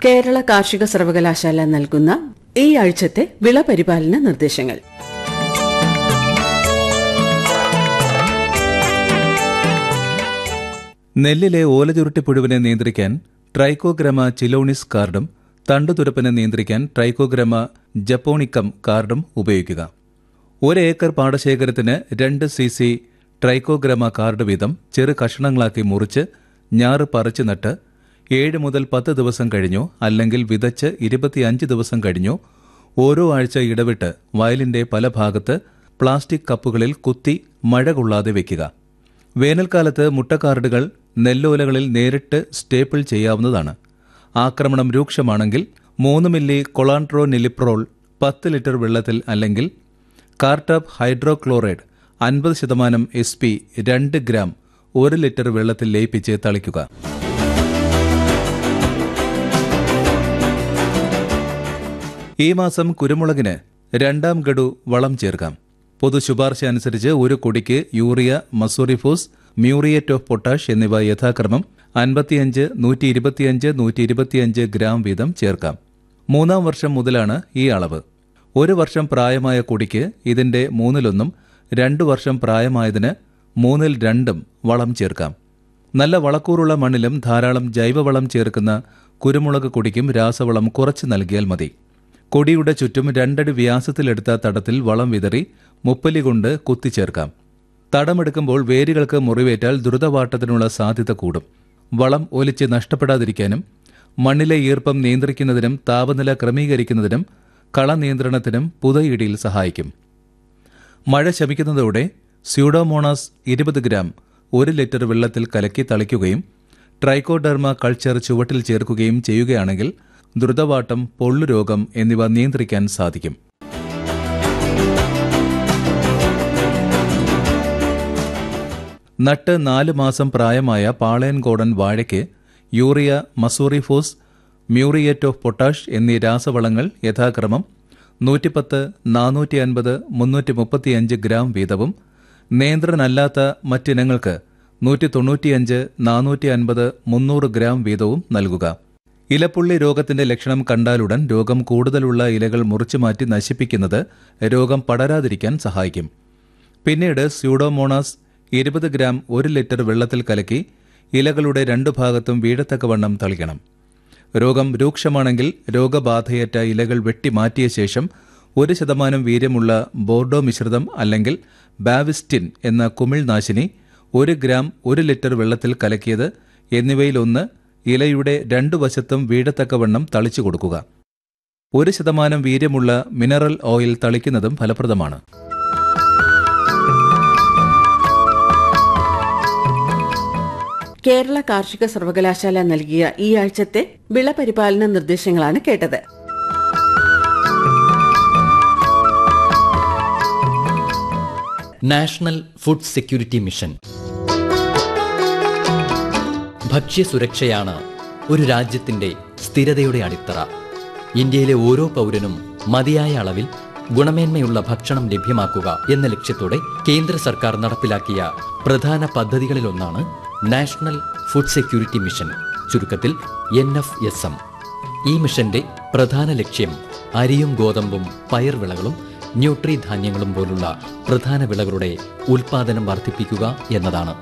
കേരള കാർഷിക സർവകലാശാല നൽകുന്ന ഈ ആഴ്ചത്തെ വിള പരിപാലന നിർദ്ദേശങ്ങൾ നെല്ലിലെ ഓലചുരുട്ടിപ്പുഴുവിനെ നിയന്ത്രിക്കാൻ ട്രൈക്കോഗ്രമ ചിലോണിസ് കാർഡും തണ്ടുതുരപ്പനെ നിയന്ത്രിക്കാൻ ട്രൈക്കോഗ്രമ ജപ്പോണിക്കം കാർഡും ഉപയോഗിക്കുക ഒരു ഏക്കർ പാടശേഖരത്തിന് രണ്ട് സി സി ട്രൈക്കോഗ്രമ കാർഡ് വീതം ചെറു കഷണങ്ങളാക്കി മുറിച്ച് ഞാറ് പറിച്ചു നട്ട് ഏഴ് മുതൽ പത്ത് ദിവസം കഴിഞ്ഞോ അല്ലെങ്കിൽ വിതച്ച് ഇരുപത്തിയഞ്ച് ദിവസം കഴിഞ്ഞോ ഓരോ ആഴ്ച ഇടവിട്ട് വയലിന്റെ പല ഭാഗത്ത് പ്ലാസ്റ്റിക് കപ്പുകളിൽ കുത്തി മഴ കൊള്ളാതെ വെക്കുക വേനൽക്കാലത്ത് മുട്ടക്കാർഡുകൾ നെല്ലോലകളിൽ നേരിട്ട് സ്റ്റേപ്പിൾ ചെയ്യാവുന്നതാണ് ആക്രമണം രൂക്ഷമാണെങ്കിൽ മൂന്ന് മില്ലി കൊളാൻട്രോ നിലിപ്രോൾ പത്ത് ലിറ്റർ വെള്ളത്തിൽ അല്ലെങ്കിൽ കാർട്ടാപ്പ് ഹൈഡ്രോക്ലോറൈഡ് അൻപത് ശതമാനം എസ് പി രണ്ട് ഗ്രാം ഒരു ലിറ്റർ വെള്ളത്തിൽ ലയിപ്പിച്ച് തളിക്കുക ഈ മാസം കുരുമുളകിന് രണ്ടാം ഗഡു വളം ചേർക്കാം പൊതു ശുപാർശ അനുസരിച്ച് ഒരു കൊടിക്ക് urea mussooriephos muriate of potash എന്നിവ യഥാക്രമം അൻപത്തിയഞ്ച് നൂറ്റി ഇരുപത്തിയഞ്ച് നൂറ്റി ഇരുപത്തിയഞ്ച് ഗ്രാം വീതം ചേർക്കാം മൂന്നാം വർഷം മുതലാണ് ഈ അളവ് ഒരു വർഷം പ്രായമായ കൊടിക്ക് ഇതിന്റെ മൂന്നിലൊന്നും രണ്ടു വർഷം പ്രായമായതിന് മൂന്നിൽ രണ്ടും വളം ചേർക്കാം നല്ല വളക്കൂറുള്ള മണ്ണിലും ധാരാളം ജൈവവളം ചേർക്കുന്ന കുരുമുളക് കൊടിക്കും രാസവളം കുറച്ച് നൽകിയാൽ മതി കൊടിയുടെ ചുറ്റും രണ്ടടി വ്യാസത്തിലെടുത്ത തടത്തിൽ വളം വിതറി മുപ്പലി കൊണ്ട് കുത്തിച്ചേർക്കാം തടമെടുക്കുമ്പോൾ വേരുകൾക്ക് മുറിവേറ്റാൽ ദ്രുതവാട്ടത്തിനുള്ള സാധ്യത കൂടും വളം ഒലിച്ച് നഷ്ടപ്പെടാതിരിക്കാനും മണ്ണിലെ ഈർപ്പം നിയന്ത്രിക്കുന്നതിനും താപനില ക്രമീകരിക്കുന്നതിനും കള നിയന്ത്രണത്തിനും പുതയിടിയിൽ സഹായിക്കും മഴ ശമിക്കുന്നതോടെ സ്യൂഡോമോണാസ് ഇരുപത് ഗ്രാം ഒരു ലിറ്റർ വെള്ളത്തിൽ കലക്കി തളിക്കുകയും ട്രൈക്കോഡെർമ കൾച്ചർ ചുവട്ടിൽ ചേർക്കുകയും ചെയ്യുകയാണെങ്കിൽ ദ്രുതവാട്ടം പൊള്ളുരോഗം എന്നിവ നിയന്ത്രിക്കാൻ സാധിക്കും നട്ട് നാല് മാസം പ്രായമായ പാളയൻകോടൻ വാഴയ്ക്ക് urea mussooriephos muriate of potash എന്നീ രാസവളങ്ങൾ യഥാക്രമം നൂറ്റിപ്പത്ത് നാനൂറ്റി അൻപത് മുന്നൂറ്റി മുപ്പത്തിയഞ്ച് ഗ്രാം വീതവും നിയന്ത്രണമല്ലാത്ത മറ്റിനങ്ങൾക്ക് നൂറ്റി തൊണ്ണൂറ്റിയഞ്ച് നാനൂറ്റി അൻപത് മുന്നൂറ് ഗ്രാം വീതവും നൽകുക ഇലപ്പുള്ളി രോഗത്തിന്റെ ലക്ഷണം കണ്ടാലുടൻ രോഗം കൂടുതലുള്ള ഇലകൾ മുറിച്ചുമാറ്റി നശിപ്പിക്കുന്നത് രോഗം പടരാതിരിക്കാൻ സഹായിക്കും പിന്നീട് സ്യൂഡോമോണാസ് ഇരുപത് ഗ്രാം ഒരു ലിറ്റർ വെള്ളത്തിൽ കലക്കി ഇലകളുടെ രണ്ടു ഭാഗത്തും വീഴത്തക്കവണ്ണം തളിക്കണം രോഗം രൂക്ഷമാണെങ്കിൽ രോഗബാധയേറ്റ ഇലകൾ വെട്ടിമാറ്റിയ ശേഷം ഒരു ശതമാനം വീര്യമുള്ള ബോർഡോ മിശ്രിതം അല്ലെങ്കിൽ ബാവിസ്റ്റിൻ എന്ന കുമിൾനാശിനി ഒരു ഗ്രാം ഒരു ലിറ്റർ വെള്ളത്തിൽ കലക്കിയത് എന്നിവയിലൊന്ന് ഇലയുടെ രണ്ടു വശത്തും വീഴത്തക്കവണ്ണം തളിച്ചു കൊടുക്കുക ഒരു ശതമാനം വീര്യമുള്ള മിനറൽ ഓയിൽ തളിക്കുന്നതും ഫലപ്രദമാണ് കേരള കാർഷിക സർവകലാശാല നൽകിയ ഈ ആഴ്ചത്തെ വിള പരിപാലന നിർദ്ദേശങ്ങളാണ് കേട്ടത് നാഷണൽ ഫുഡ് സെക്യൂരിറ്റി മിഷൻ ഭക്ഷ്യസുരക്ഷയാണ് ഒരു രാജ്യത്തിന്റെ സ്ഥിരതയുടെ അടിത്തറ ഇന്ത്യയിലെ ഓരോ പൗരനും മതിയായ അളവിൽ ഗുണമേന്മയുള്ള ഭക്ഷണം ലഭ്യമാക്കുക എന്ന ലക്ഷ്യത്തോടെ കേന്ദ്ര സർക്കാർ നടപ്പിലാക്കിയ പ്രധാന പദ്ധതികളിലൊന്നാണ് നാഷണൽ ഫുഡ് സെക്യൂരിറ്റി മിഷൻ ചുരുക്കത്തിൽ എൻ എഫ് എസ് എം ഈ മിഷന്റെ പ്രധാന ലക്ഷ്യം അരിയും ഗോതമ്പും പയർവിളകളും ന്യൂട്രി ധാന്യങ്ങളും പോലുള്ള പ്രധാന വിളകളുടെ ഉൽപാദനം വർദ്ധിപ്പിക്കുക എന്നതാണ്